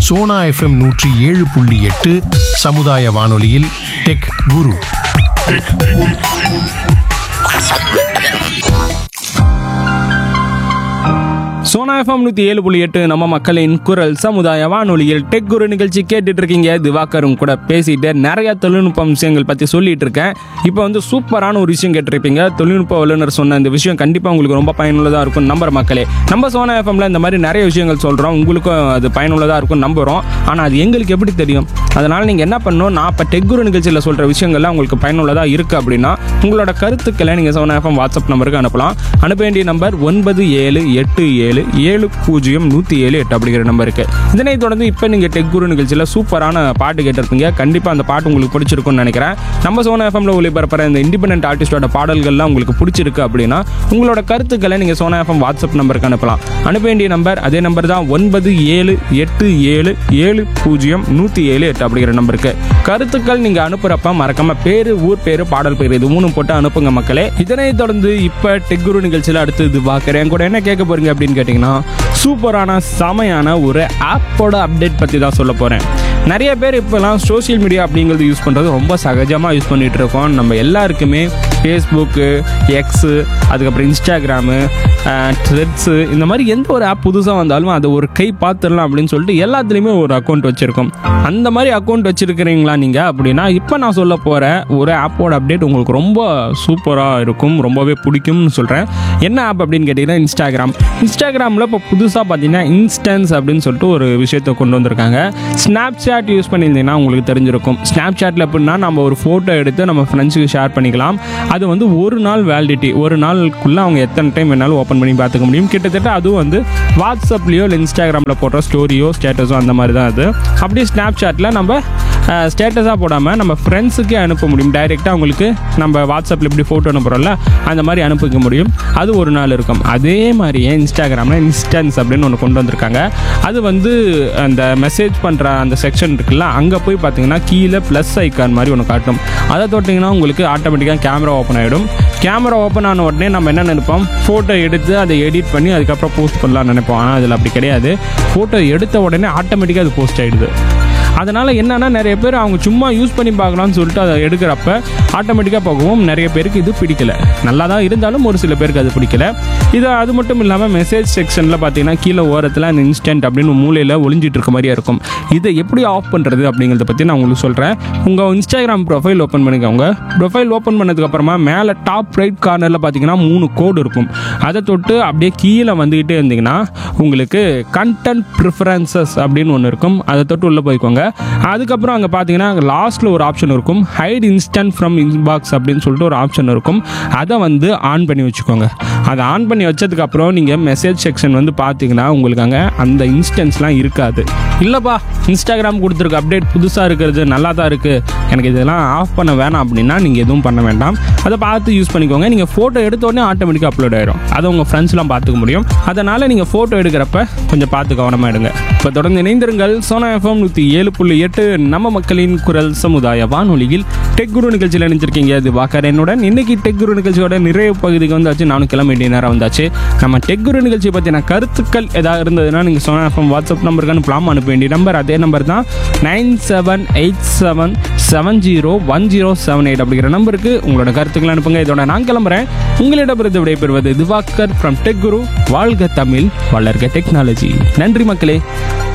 Sona FM நூற்றி ஏழு புள்ளி எட்டு சமுதாய வானொலியில் டெக் குரு சோனா எஃப்எம் நூற்றி ஏழு புள்ளி எட்டு நம்ம மக்களின் குரல் சமுதாய வானொலியில் டெக் குரு நிகழ்ச்சி கேட்டுட்டு இருக்கீங்க திவாகரும் கூட பேசிட்டு நிறைய தொழில்நுட்ப விஷயங்கள் பற்றி சொல்லிட்டு இருக்கேன் இப்போ வந்து சூப்பரான ஒரு விஷயம் கேட்டிருப்பீங்க தொழில்நுட்ப வல்லுநர் சொன்ன இந்த விஷயம் கண்டிப்பாக உங்களுக்கு ரொம்ப பயனுள்ளதாக இருக்கும் நம்புற மக்களே நம்ம சோனா எஃப்எம்ல இந்த மாதிரி நிறைய விஷயங்கள் சொல்கிறோம் உங்களுக்கும் அது பயனுள்ளதாக இருக்கும் நம்புகிறோம் ஆனால் அது எங்களுக்கு எப்படி தெரியும் அதனால் நீங்கள் என்ன பண்ணணும் நான் இப்போ டெக் குரு நிகழ்ச்சியில் சொல்கிற விஷயங்கள்லாம் உங்களுக்கு பயனுள்ளதாக இருக்குது அப்படின்னா உங்களோட கருத்துக்களை நீங்கள் சோனா எஃப்எம் வாட்ஸ்அப் நம்பருக்கு அனுப்பலாம் அனுப்ப வேண்டிய நம்பர் ஒன்பது ஏழு எட்டு ஏழு ஏழு பூஜ்ஜியம் நூற்றி ஏழு எட்டு அப்படிங்கிற நம்பருக்கு இதனை தொடர்ந்து இப்போ நீங்கள் டெக் குரு நிகழ்ச்சியில் சூப்பரான பாட்டு கேட்டிருப்பீங்க கண்டிப்பாக அந்த பாட்டு உங்களுக்கு பிடிச்சிருக்கும்னு நினைக்கிறேன் நம்ம சோனா எஃப்எம்ல ஒளிபரப்புற இந்த இண்டிபெண்டன்ட் ஆர்டிஸ்டோட பாடல்கள்லாம் உங்களுக்கு பிடிச்சிருக்கு அப்படின்னா உங்களோட கருத்துக்களை நீங்கள் சோனா எஃப்எம் வாட்ஸ்அப் நம்பருக்கு அனுப்பலாம் அனுப்ப வேண்டிய நம்பர் அதே நம்பர் தான் ஒன்பது ஏழு எட்டு ஏழு ஏழு பூஜ்ஜியம் நூற்றி ஏழு எட்டு அப்படிங்கிற நம்பருக்கு கருத்துக்கள் நீங்கள் அனுப்புகிறப்ப மறக்காம பேர் ஊர் பேர் பாடல் பேர் இது மூணும் போட்டு அனுப்புங்க மக்களே இதனை தொடர்ந்து இப்போ டெக்குரு நிகழ்ச்சியில் அடுத்து இது பார்க்குறேன் கூட என்ன கேட்க போறீங்க அப்படின்னு கேட்டிங்கன்னா சூப்பரான செமையான ஒரு ஆப்போட அப்டேட் பற்றி தான் சொல்ல போகிறேன் நிறைய பேர் இப்போலாம் சோஷியல் மீடியா அப்படிங்கிறது யூஸ் பண்ணுறது ரொம்ப சகஜமாக யூஸ் பண்ணிகிட்டு இருக்கோம் நம்ம எல்லாருக்குமே ஃபேஸ்புக்கு எக்ஸு அதுக்கப்புறம் இன்ஸ்டாகிராமு த்ரெட்ஸு இந்த மாதிரி எந்த ஒரு ஆப் புதுசாக வந்தாலும் அதை ஒரு கை பார்த்துடலாம் அப்படின்னு சொல்லிட்டு எல்லாத்துலேயுமே ஒரு அக்கௌண்ட் வச்சுருக்கோம் அந்த மாதிரி அக்கௌண்ட் வச்சுருக்கிறீங்களா நீங்கள் அப்படின்னா இப்போ நான் சொல்ல போகிற ஒரு ஆப்போட அப்டேட் உங்களுக்கு ரொம்ப சூப்பராக இருக்கும் ரொம்பவே பிடிக்கும்னு சொல்கிறேன் என்ன ஆப் அப்படின்னு கேட்டிங்கன்னா இன்ஸ்டாகிராம் இன்ஸ்டாகிராமில் இப்போ புதுசாக பார்த்தீங்கன்னா இன்ஸ்டன்ஸ் அப்படின்னு சொல்லிட்டு ஒரு விஷயத்தை கொண்டு வந்திருக்காங்க ஸ்னாப் சாட் யூஸ் பண்ணியிருந்தீங்கன்னா உங்களுக்கு தெரிஞ்சிருக்கும் ஸ்னாப் சாட்டில் எப்படின்னா நம்ம ஒரு ஃபோட்டோ எடுத்து நம்ம ஃப்ரெண்ட்ஸுக்கு ஷேர் பண்ணிக்கலாம் அது வந்து ஒரு நாள் வேலிடிட்டி ஒரு நாளுக்குள்ளே அவங்க எத்தனை டைம் வேணாலும் ஓப்பன் பண்ணி பார்த்துக்க முடியும் கிட்டத்தட்ட அதுவும் வந்து வாட்ஸ்அப்லேயோ இல்லை இன்ஸ்டாகிராமில் போடுற ஸ்டோரியோ ஸ்டேட்டஸோ அந்த மாதிரி தான் அது அப்படியே ஸ்னாப் சாட்டில் நம்ம ஸ்டேட்டஸாக போடாமல் நம்ம ஃப்ரெண்ட்ஸுக்கே அனுப்ப முடியும் டைரெக்டாக அவங்களுக்கு நம்ம வாட்ஸ்அப்பில் இப்படி ஃபோட்டோ அனுப்புகிறோம்ல அந்த மாதிரி அனுப்பிக்க முடியும் அது ஒரு நாள் இருக்கும் அதே மாதிரியே இன்ஸ்டாகிராமில் இன்ஸ்டன்ஸ் அப்படின்னு ஒன்று கொண்டு வந்திருக்காங்க அது வந்து அந்த மெசேஜ் பண்ணுற அந்த செக்ஷன் இருக்குல்ல அங்கே போய் பார்த்தீங்கன்னா கீழே ப்ளஸ் ஐக்கான் மாதிரி ஒன்று காட்டும் அதை தொட்டிங்கன்னா உங்களுக்கு ஆட்டோமேட்டிக்காக கேமரா ஓப்பன் ஆகிடும் கேமரா ஓப்பன் ஆன உடனே நம்ம என்ன நினைப்போம் ஃபோட்டோ எடுத்து அதை எடிட் பண்ணி அதுக்கப்புறம் போஸ்ட் பண்ணலாம்னு நினைப்போம் ஆனால் அதில் அப்படி கிடையாது ஃபோட்டோ எடுத்த உடனே ஆட்டோமேட்டிக்காக அது போஸ்ட் ஆகிடுது அதனால் என்னென்னா நிறைய பேர் அவங்க சும்மா யூஸ் பண்ணி பார்க்கலாம்னு சொல்லிட்டு அதை எடுக்கிறப்ப ஆட்டோமேட்டிக்காக போகவும் நிறைய பேருக்கு இது பிடிக்கல நல்லா தான் இருந்தாலும் ஒரு சில பேருக்கு அது பிடிக்கல இது அது மட்டும் இல்லாமல் மெசேஜ் செக்ஷனில் பார்த்தீங்கன்னா கீழே ஓரத்தில் அந்த இன்ஸ்டன்ட் அப்படின்னு மூலையில் ஒளிஞ்சிட்டு இருக்க மாதிரியா இருக்கும் இதை எப்படி ஆஃப் பண்ணுறது அப்படிங்கிறத பற்றி நான் உங்களுக்கு சொல்கிறேன் உங்கள் இன்ஸ்டாகிராம் ப்ரொஃபைல் ஓப்பன் பண்ணிக்கோங்க ப்ரொஃபைல் ஓப்பன் பண்ணதுக்கப்புறமா மேலே டாப் ரைட் கார்னரில் பார்த்தீங்கன்னா மூணு கோடு இருக்கும் அதை தொட்டு அப்படியே கீழே வந்துக்கிட்டே இருந்தீங்கன்னா உங்களுக்கு கண்டென்ட் ப்ரிஃபரன்சஸ் அப்படின்னு ஒன்று இருக்கும் அதை தொட்டு உள்ளே போய்க்கோங்க அதுக்கப்புறம் அங்கே பார்த்தீங்கன்னா லாஸ்ட்டில் ஒரு ஆப்ஷன் இருக்கும் ஹைட் இன்ஸ்டன்ட் ஃப்ரம் இன்பாக்ஸ் அப்படின்னு சொல்லிட்டு ஒரு ஆப்ஷன் இருக்கும் அதை வந்து ஆன் பண்ணி வச்சுக்கோங்க அதை ஆன் பண்ணி வச்சதுக்கப்புறம் நீங்கள் மெசேஜ் செக்ஷன் வந்து பார்த்தீங்கன்னா உங்களுக்கு அங்கே அந்த இன்ஸ்டன்ஸ்லாம் இருக்காது இல்லைப்பா இன்ஸ்டாகிராம் கொடுத்துருக்க அப்டேட் புதுசாக இருக்கிறது நல்லா தான் இருக்குது எனக்கு இதெல்லாம் ஆஃப் பண்ண வேணாம் அப்படின்னா நீங்கள் எதுவும் பண்ண வேண்டாம் அதை பார்த்து யூஸ் பண்ணிக்கோங்க நீங்கள் ஃபோட்டோ எடுத்த உடனே ஆட்டோமேட்டிக்காக அப்லோட் ஆயிடும் அதை உங்கள் ஃப்ரெண்ட்ஸ்லாம் பார்த்துக்க முடியும் அதனால் நீங்கள் ஃபோட்டோ எடுக்கிறப்ப கொஞ்சம் பார்த்து கவனமாக எடுங்க இப்போ தொடர்ந்து இணைந்திருங்கள் சோனா எஃப்எம் நூற்றி ஏழு புள்ளி எட்டு நம்ம மக்களின் குரல் சமுதாய வானொலியில் டெக் குரு நிகழ்ச்சியில் இணைஞ்சிருக்கீங்க அது வாக்கர் என்னுடன் இன்னைக்கு டெக் குரு நிகழ்ச்சியோட நிறைய பகுதிக்கு வந்தாச்சு நானும் கிளம்ப வேண்டிய நேரம் வந்தாச்சு நம்ம டெக் குரு நிகழ்ச்சி பற்றின கருத்துக்கள் ஏதாவது இருந்ததுன்னா நீங்கள் சோனா எஃப்எம் வாட்ஸ்அப் நம்பருக்கு அனுப்பலாம் அனுப்ப வேண்டிய நம்பர் அதே நம்பர் தான் nine seven eight seven seven zero one zero seven eight அப்படிங்கிற நம்பருக்கு உங்களோட கருத்துக்களை அனுப்புங்க இதோட நான் கிளம்புறேன் உங்களிடமிருந்து விடைபெறுவது திவாகர் ஃப்ரம் டெக் குரு வாழ்க தமிழ் வளர்க டெக்னாலஜி நன்றி மக்களே